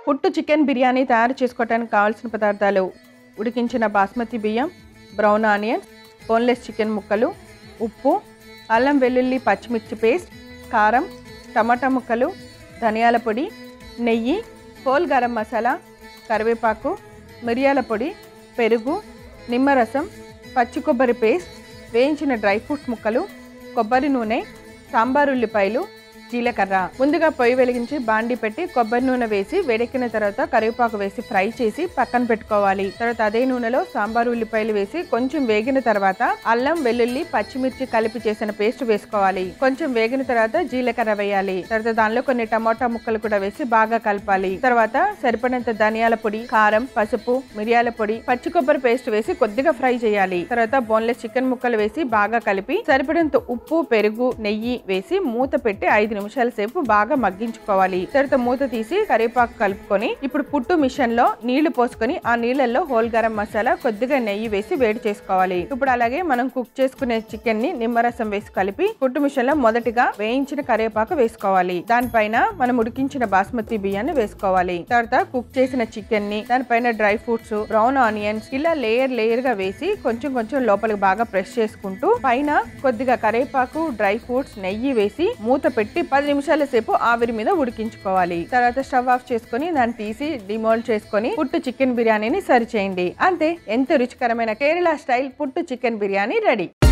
పుట్టు చికెన్ బిర్యానీ తయారు చేసుకోవడానికి కావాల్సిన పదార్థాలు ఉడికించిన బాస్మతి బియ్యం బ్రౌన్ ఆనియన్స్ బోన్లెస్ చికెన్ ముక్కలు ఉప్పు అల్లం వెల్లుల్లి పచ్చిమిర్చి పేస్ట్ కారం టమాటా ముక్కలు ధనియాల పొడి నెయ్యి హోల్ గరం మసాలా కరివేపాకు మిరియాల పొడి పెరుగు నిమ్మరసం పచ్చి కొబ్బరి పేస్ట్ వేయించిన డ్రై ఫ్రూట్స్ ముక్కలు కొబ్బరి నూనె సాంబార్ ఉల్లిపాయలు జీలకర్ర ముందుగా పొయ్యి వెలిగించి బాండి పెట్టి కొబ్బరి నూనె వేసి వేడెక్కిన తర్వాత కరివేపాకు వేసి ఫ్రై చేసి పక్కన పెట్టుకోవాలి తర్వాత అదే నూనెలో సాంబార్ ఉల్లిపాయలు వేసి కొంచెం వేగిన తర్వాత అల్లం వెల్లుల్లి పచ్చిమిర్చి కలిపి చేసిన పేస్ట్ వేసుకోవాలి కొంచెం వేగిన తర్వాత జీలకర్ర వేయాలి తర్వాత దానిలో కొన్ని టమాటా ముక్కలు కూడా వేసి బాగా కలపాలి తర్వాత సరిపడినంత ధనియాల పొడి కారం పసుపు మిరియాల పొడి పచ్చి కొబ్బరి పేస్ట్ వేసి కొద్దిగా ఫ్రై చేయాలి తర్వాత బోన్లెస్ చికెన్ ముక్కలు వేసి బాగా కలిపి సరిపడినంత ఉప్పు పెరుగు నెయ్యి వేసి మూత పెట్టి ఐదు నిమిషాల సేపు బాగా మగ్గించుకోవాలి తర్వాత మూత తీసి కరివేపాకు కలుపుకొని ఇప్పుడు పుట్టు మిషన్ లో నీళ్లు పోసుకొని ఆ నీళ్ళల్లో హోల్ గరం మసాలా కొద్దిగా నెయ్యి వేసి వేడి చేసుకోవాలి ఇప్పుడు అలాగే మనం కుక్ చేసుకునే చికెన్ ని నిమ్మరసం వేసి కలిపి పుట్టు మిషన్ లో మొదటిగా వేయించిన కరివేపాకు వేసుకోవాలి దానిపైన మనం ఉడికించిన బాస్మతి బియ్యాన్ని వేసుకోవాలి తర్వాత కుక్ చేసిన చికెన్ ని దానిపైన డ్రై ఫ్రూట్స్ బ్రౌన్ ఆనియన్స్ ఇలా లేయర్ లేయర్ గా వేసి కొంచెం కొంచెం లోపలికి బాగా ప్రెస్ చేసుకుంటూ పైన కొద్దిగా కరివేపాకు డ్రై ఫ్రూట్స్ నెయ్యి వేసి మూత పెట్టి పది నిమిషాల సేపు ఆవిరి మీద ఉడికించుకోవాలి తర్వాత స్టవ్ ఆఫ్ చేసుకొని దాన్ని తీసి డిమోల్డ్ చేసుకొని పుట్టు చికెన్ బిర్యానీని సర్వ్ చేయండి అంతే ఎంతో రుచికరమైన Kerala style puttu chicken biryani ready